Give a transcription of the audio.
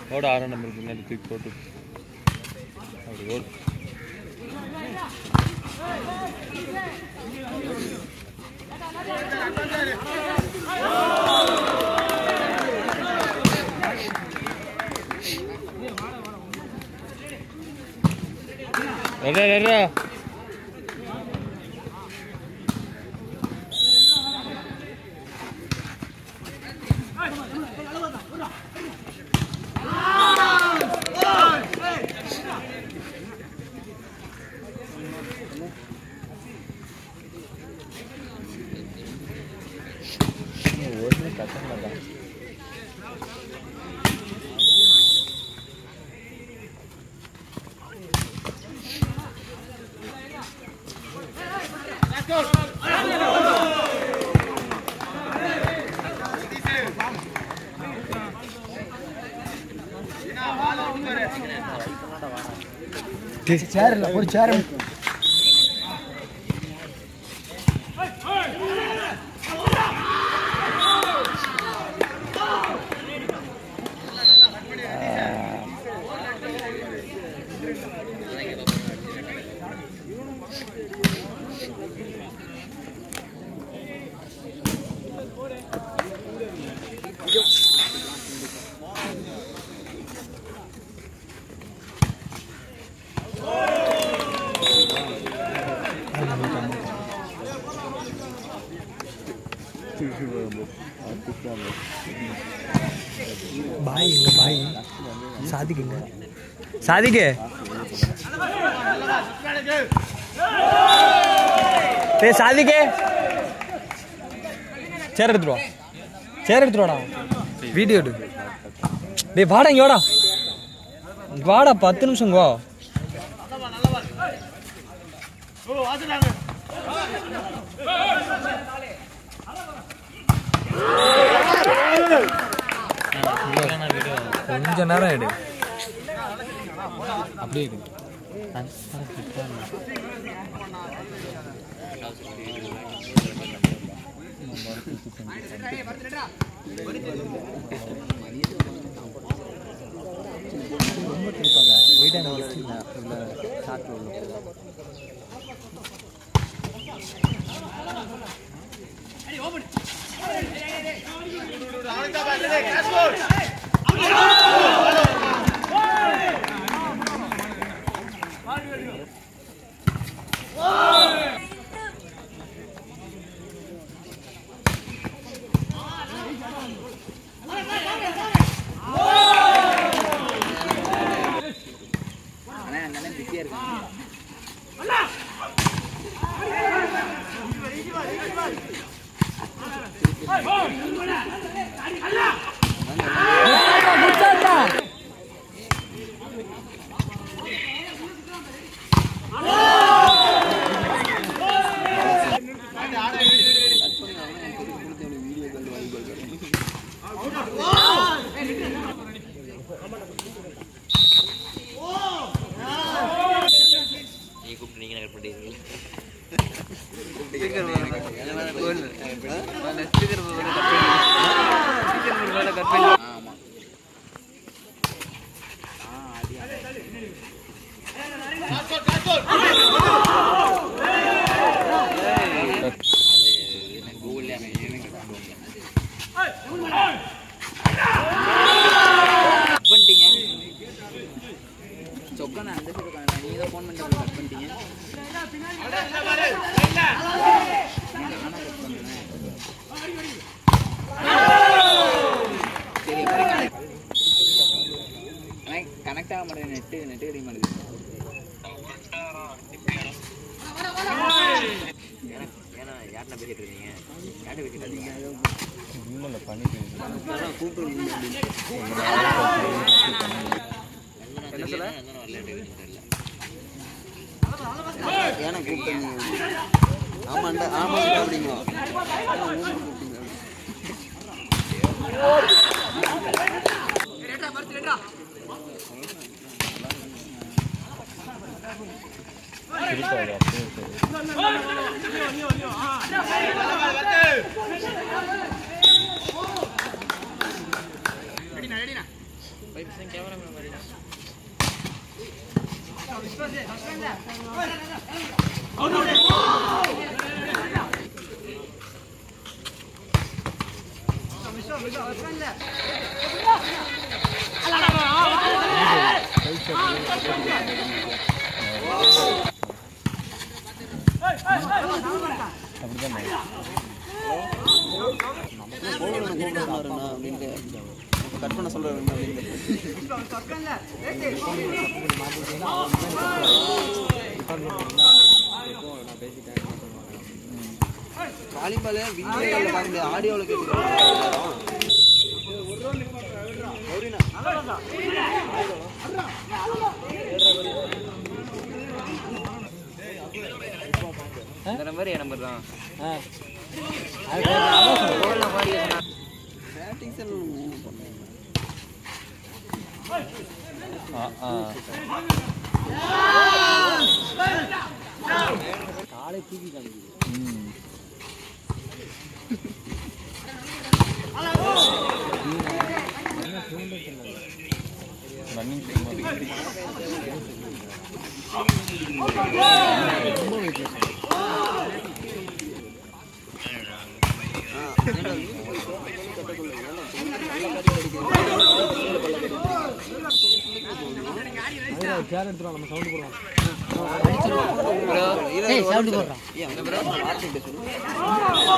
ஓட ஆறாம் நம்பர் பின்னாடி தூக்கி போட்டு அப்படி ஓடு ரெடா ரெடா ஒரு கஷ்டம் தான் சேர் இல்லை ஒரு சேர் பாய் எங்க பாய் சாதிக்குங்க சாதிக்கு ஏ சாதிக்கு சேர் எடுத்துட்டு வா சேர் எடுத்துட்டு வாடா வீடியோ எடு டேய் வாடா இங்க வாடா இங்க வாடா பத்து நிமிஷம் இங்க வா கொஞ்ச நேரம் எடு அப்படியே எடு நீ கூப்பிட்டு நீங்க கட் பண்ணிடுவீங்க ஆமா கூகுள்ல பண்ணிட்டீங்க சொக்கண்ணா அந்த சைடு நீங்க தான் ஃபோன் பண்ணிட்டு கட் பண்ணிட்டீங்க கனெக்ட் ஆக மாட்டேங்குது நெட்டு நெட்டு கிடைக்க மாட்டேங்குது ஏன்னா ஏன்னா யார்கிட்ட பேசிட்டு இருக்கீங்க யார்கிட்ட பேசிட்டு இருக்கீங்க இல்லை பண்ணிட்டு என்ன சொல்ல வரல தெரியல ஏன்னா கூப்பிட்டீங்க ஆமாண்டா ஆமாண்டா அப்படிங்களா இருக்காது அப்படியே சரி பை அப்படின்ட்டு கட் பண்ண சொல்றாரு அப்படின்ட்டு வாலிபால் வீடியோவில் பார்க்க முடியாது ஆடியோவில் கேட்டுக்கிறோம் இந்த நம்பர் என் நம்பர் தான் ஆ அது அதான் சொல்றேன். போடல மாதிரி பேட்டிங்ஸ் ஆ ஆ காலை தூக்கி காமிக்குது ம் ரன்னிங் அதுதான் சேர் எடுத்துருவோம் நம்ம சவுண்டு போடுவோம் ஏய் சவுண்டு போடுறான் ஏன் ப்ரோ வாட்ஸ்அப் பேசுகிறேன்